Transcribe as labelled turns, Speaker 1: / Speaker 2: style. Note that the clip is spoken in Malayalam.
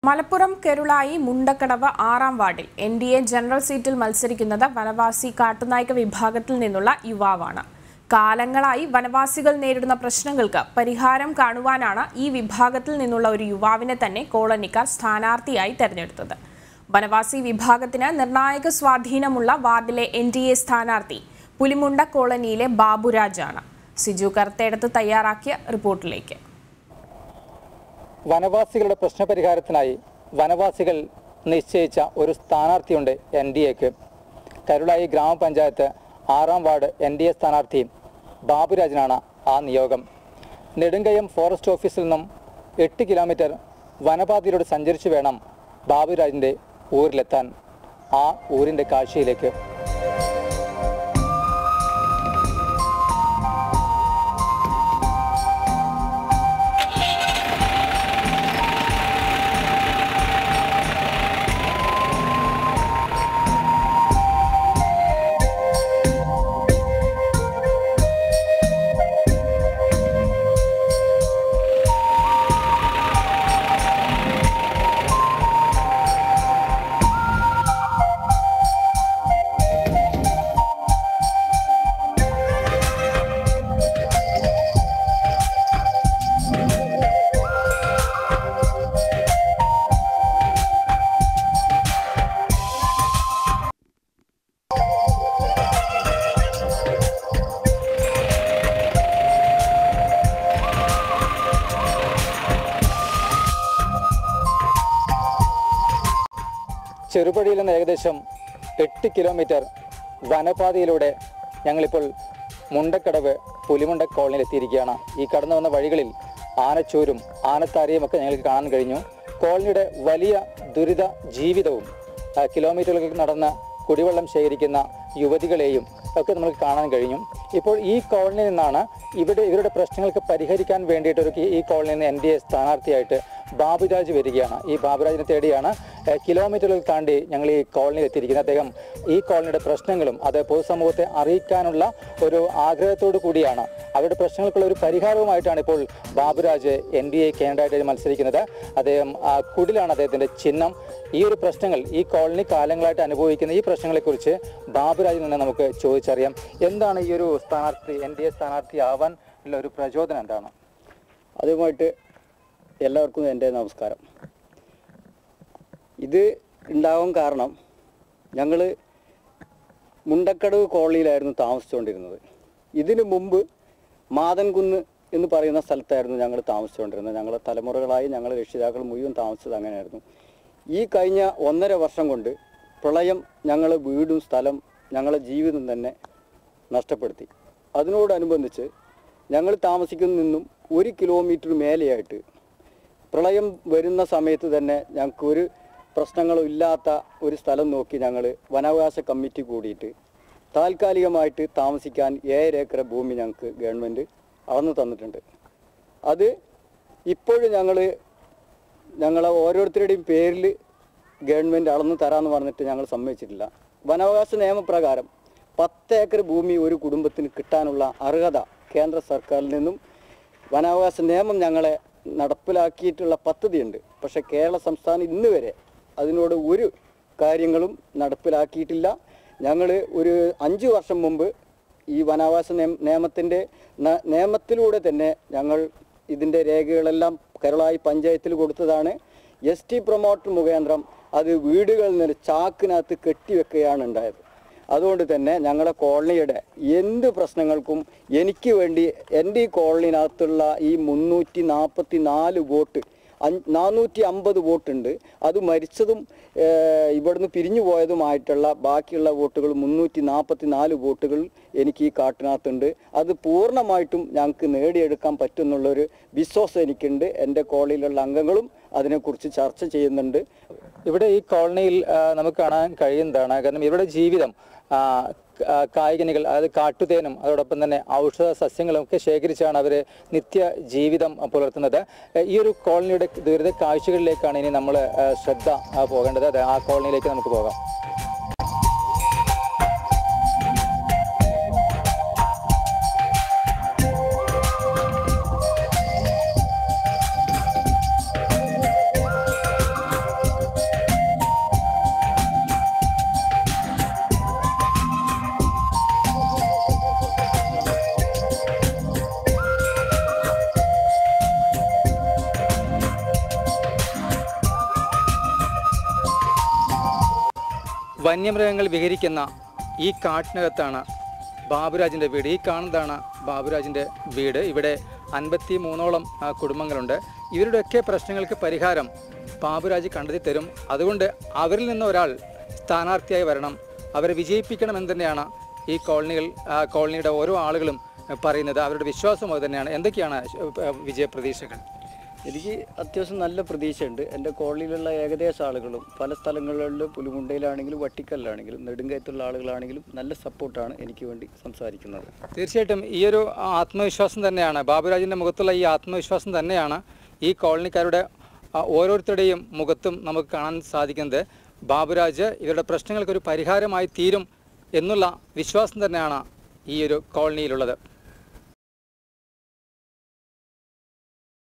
Speaker 1: മലപ്പുറം കെരുളായി മുണ്ടക്കടവ് ആറാം വാർഡിൽ എൻ ഡി എ ജനറൽ സീറ്റിൽ മത്സരിക്കുന്നത് വനവാസി കാട്ടുനായ്ക്ക വിഭാഗത്തിൽ നിന്നുള്ള യുവാവാണ് കാലങ്ങളായി വനവാസികൾ നേരിടുന്ന പ്രശ്നങ്ങൾക്ക് പരിഹാരം കാണുവാനാണ് ഈ വിഭാഗത്തിൽ നിന്നുള്ള ഒരു യുവാവിനെ തന്നെ കോളനിക്കാർ സ്ഥാനാർത്ഥിയായി തെരഞ്ഞെടുത്തത് വനവാസി വിഭാഗത്തിന് നിർണായക സ്വാധീനമുള്ള വാർഡിലെ എൻ ഡി എ സ്ഥാനാർത്ഥി പുലിമുണ്ട കോളനിയിലെ ബാബുരാജാണ് സിജു കർത്തേടത്ത് തയ്യാറാക്കിയ റിപ്പോർട്ടിലേക്ക്
Speaker 2: വനവാസികളുടെ പ്രശ്നപരിഹാരത്തിനായി വനവാസികൾ നിശ്ചയിച്ച ഒരു സ്ഥാനാർത്ഥിയുണ്ട് എൻ ഡി എക്ക് കരുളായി ഗ്രാമപഞ്ചായത്ത് ആറാം വാർഡ് എൻ ഡി എ സ്ഥാനാർത്ഥി ബാബുരാജനാണ് ആ നിയോഗം നെടുങ്കയം ഫോറസ്റ്റ് ഓഫീസിൽ നിന്നും എട്ട് കിലോമീറ്റർ വനപാതയിലൂടെ സഞ്ചരിച്ചു വേണം ബാബുരാജിൻ്റെ ഊരിലെത്താൻ ആ ഊരിൻ്റെ കാഴ്ചയിലേക്ക് ചെറുപടിയിൽ നിന്ന് ഏകദേശം എട്ട് കിലോമീറ്റർ വനപാതയിലൂടെ ഞങ്ങളിപ്പോൾ മുണ്ടക്കടവ് പുലിമുണ്ട കോളനിയിൽ എത്തിയിരിക്കുകയാണ് ഈ കടന്നു വന്ന വഴികളിൽ ആനച്ചൂരും ആനത്താരയും ഒക്കെ ഞങ്ങൾക്ക് കാണാൻ കഴിഞ്ഞു കോളനിയുടെ വലിയ ദുരിത ജീവിതവും ആ, കിലോമീറ്ററുകൾ നടന്ന് കുടിവെള്ളം ശേഖരിക്കുന്ന യുവതികളെയും ഒക്കെ നമുക്ക് കാണാൻ കഴിഞ്ഞു ഇപ്പോൾ ഈ കോളനിയിൽ നിന്നാണ് ഇവിടെ ഇവരുടെ പ്രശ്നങ്ങൾക്ക് പരിഹരിക്കാൻ വേണ്ടിയിട്ട് ഒരു ഈ കോളനിയിൽ നിന്ന് എൻ ഡി എ സ്ഥാനാർത്ഥിയായിട്ട് ബാബുരാജ് വരികയാണ് ഈ ബാബുരാജിനെ തേടിയാണ് ഏഹ്, കിലോമീറ്ററുകൾ താണ്ടി ഞങ്ങൾ ഈ കോളനിയിൽ എത്തിയിരിക്കുന്നത് അദ്ദേഹം ഈ കോളനിയുടെ പ്രശ്നങ്ങളും അത് പൊതുസമൂഹത്തെ അറിയിക്കാനുള്ള ഒരു ആഗ്രഹത്തോടു കൂടിയാണ് അവരുടെ പ്രശ്നങ്ങൾക്കുള്ള ഒരു പരിഹാരവുമായിട്ടാണ് ഇപ്പോൾ ബാബുരാജ് എൻ ഡി എ കാൻഡിഡേറ്റായി മത്സരിക്കുന്നത് അദ്ദേഹം ആ, കുടിലാണ് അദ്ദേഹത്തിന്റെ ചിഹ്നം ഈ ഒരു പ്രശ്നങ്ങൾ ഈ കോളനി കാലങ്ങളായിട്ട് അനുഭവിക്കുന്ന ഈ പ്രശ്നങ്ങളെക്കുറിച്ച് ബാബുരാജിൽ നിന്ന് നമുക്ക് ചോദിച്ചറിയാം എന്താണ് ഈ ഒരു സ്ഥാനാർത്ഥി എൻ ഡി എ സ്ഥാനാർത്ഥി ആവാൻ ഉള്ള ഒരു പ്രചോദനം എന്താണ്
Speaker 3: അതുമായിട്ട് എല്ലാവർക്കും എൻ്റെ നമസ്കാരം ഇത് ഉണ്ടാവാൻ കാരണം ഞങ്ങൾ മുണ്ടക്കടവ് കോളനിയിലായിരുന്നു താമസിച്ചുകൊണ്ടിരുന്നത് ഇതിനു മുമ്പ് മാതൻകുന്ന് എന്ന് പറയുന്ന സ്ഥലത്തായിരുന്നു ഞങ്ങൾ താമസിച്ചുകൊണ്ടിരുന്നത് ഞങ്ങളെ തലമുറകളായി ഞങ്ങൾ രക്ഷിതാക്കൾ മുഴുവൻ താമസിച്ചത് അങ്ങനെയായിരുന്നു ഈ കഴിഞ്ഞ ഒന്നര വർഷം കൊണ്ട് പ്രളയം ഞങ്ങളെ വീടും സ്ഥലം ഞങ്ങളെ ജീവിതം തന്നെ നഷ്ടപ്പെടുത്തി അതിനോടനുബന്ധിച്ച് ഞങ്ങൾ താമസിക്കുന്ന നിന്നും ഒരു കിലോമീറ്റർ മേലെയായിട്ട് പ്രളയം വരുന്ന സമയത്ത് തന്നെ ഞങ്ങൾക്ക് ഒരു പ്രശ്നങ്ങളും ഇല്ലാത്ത ഒരു സ്ഥലം നോക്കി ഞങ്ങൾ വനാവകാശ കമ്മിറ്റി കൂടിയിട്ട് താൽക്കാലികമായിട്ട് താമസിക്കാൻ ഏഴര ഏക്കർ ഭൂമി ഞങ്ങൾക്ക് ഗവൺമെൻറ് അളന്നു തന്നിട്ടുണ്ട് അത് ഇപ്പോഴും ഞങ്ങൾ ഞങ്ങളെ ഓരോരുത്തരുടെയും പേരിൽ ഗവൺമെൻറ് അളന്ന് തരാമെന്ന് പറഞ്ഞിട്ട് ഞങ്ങൾ സമ്മതിച്ചിട്ടില്ല വനാവകാശ നിയമപ്രകാരം പത്ത് ഏക്കർ ഭൂമി ഒരു കുടുംബത്തിന് കിട്ടാനുള്ള അർഹത കേന്ദ്ര സർക്കാരിൽ നിന്നും വനാവകാശ നിയമം ഞങ്ങളെ നടപ്പിലാക്കിയിട്ടുള്ള പദ്ധതിയുണ്ട് പക്ഷേ കേരള സംസ്ഥാനം ഇന്ന് വരെ അതിനോട് ഒരു കാര്യങ്ങളും നടപ്പിലാക്കിയിട്ടില്ല ഞങ്ങൾ ഒരു അഞ്ച് വർഷം മുമ്പ് ഈ വനാവാസ നിയമ നിയമത്തിൻ്റെ ന- നിയമത്തിലൂടെ തന്നെ ഞങ്ങൾ ഇതിൻ്റെ രേഖകളെല്ലാം കേരളായി പഞ്ചായത്തിൽ കൊടുത്തതാണ് എസ് ടി പ്രൊമോട്ടർ മുഖേന്ദ്രം അത് വീടുകളിൽ നിന്ന് ചാക്കിനകത്ത് കെട്ടിവെക്കുകയാണ് ഉണ്ടായത് അതുകൊണ്ട് തന്നെ ഞങ്ങളുടെ കോളനിയുടെ എന്ത് പ്രശ്നങ്ങൾക്കും എനിക്ക് വേണ്ടി എൻ്റെ ഈ കോളനിനകത്തുള്ള ഈ മുന്നൂറ്റി നാൽപ്പത്തി നാല് വോട്ട് അഞ്ച് നാനൂറ്റി അമ്പത് വോട്ടുണ്ട് അത് മരിച്ചതും ഏഹ്, ഇവിടുന്ന് പിരിഞ്ഞു പോയതുമായിട്ടുള്ള ബാക്കിയുള്ള വോട്ടുകൾ മുന്നൂറ്റി നാൽപ്പത്തി നാല് വോട്ടുകൾ എനിക്ക് ഈ കാട്ടിനകത്തുണ്ട് അത് പൂർണ്ണമായിട്ടും ഞങ്ങൾക്ക് നേടിയെടുക്കാൻ പറ്റുന്നുള്ളൊരു വിശ്വാസം എനിക്കുണ്ട് എൻ്റെ കോളനിയിലുള്ള അംഗങ്ങളും അതിനെക്കുറിച്ച് ചർച്ച ചെയ്യുന്നുണ്ട്
Speaker 2: ഇവിടെ ഈ കോളനിയിൽ ആ, നമുക്ക് കാണാൻ കഴിയുന്നതാണ് കാരണം ഇവരുടെ ജീവിതം ആ, ക- ആ, കായികനികൾ അതായത് കാട്ടുതേനും അതോടൊപ്പം തന്നെ ഔഷധ സസ്യങ്ങളും ഒക്കെ ശേഖരിച്ചാണ് അവർ നിത്യ ജീവിതം പുലർത്തുന്നത് ഏ, ഈ ഒരു കോളനിയുടെ ദുരിത കാഴ്ചകളിലേക്കാണ് ഇനി നമ്മൾ ശ്രദ്ധ ആ, പോകേണ്ടത് അതെ ആ കോളനിയിലേക്ക് നമുക്ക് പോകാം വന്യമൃഗങ്ങൾ വിഹരിക്കുന്ന ഈ കാട്ടിനകത്താണ് ബാബുരാജിൻ്റെ വീട് ഈ കാണുന്നതാണ് ബാബുരാജിൻ്റെ വീട് ഇവിടെ അൻപത്തി മൂന്നോളം ആ, കുടുംബങ്ങളുണ്ട് ഇവരുടെയൊക്കെ പ്രശ്നങ്ങൾക്ക് പരിഹാരം ബാബുരാജ് കണ്ടെത്തി തരും അതുകൊണ്ട് അവരിൽ നിന്ന് ഒരാൾ സ്ഥാനാർത്ഥിയായി വരണം അവരെ വിജയിപ്പിക്കണമെന്ന് തന്നെയാണ് ഈ കോളനികൾ ആ, കോളനിയുടെ ഓരോ ആളുകളും പറയുന്നത് അവരുടെ വിശ്വാസം അത് തന്നെയാണ് എന്തൊക്കെയാണ് ആ, വിജയപ്രതീക്ഷകൾ
Speaker 3: എനിക്ക് അത്യാവശ്യം നല്ല പ്രതീക്ഷയുണ്ട് എൻ്റെ കോളനിയിലുള്ള ഏകദേശം ആളുകളും പല സ്ഥലങ്ങളിലും പുലിമുണ്ടയിലാണെങ്കിലും വട്ടിക്കലിലാണെങ്കിലും നെടുങ്കയത്തുള്ള ആളുകളാണെങ്കിലും നല്ല സപ്പോർട്ടാണ് എനിക്ക് വേണ്ടി സംസാരിക്കുന്നത്
Speaker 2: തീർച്ചയായിട്ടും ഈ ഒരു ആത്മവിശ്വാസം തന്നെയാണ് ബാബുരാജിൻ്റെ മുഖത്തുള്ള ഈ ആത്മവിശ്വാസം തന്നെയാണ് ഈ കോളനിക്കാരുടെ ആ, ഓരോരുത്തരുടെയും മുഖത്തും നമുക്ക് കാണാൻ സാധിക്കുന്നത് ബാബുരാജ് ഇവരുടെ പ്രശ്നങ്ങൾക്കൊരു പരിഹാരമായി തീരും എന്നുള്ള വിശ്വാസം തന്നെയാണ് ഈ ഒരു കോളനിയിലുള്ളത്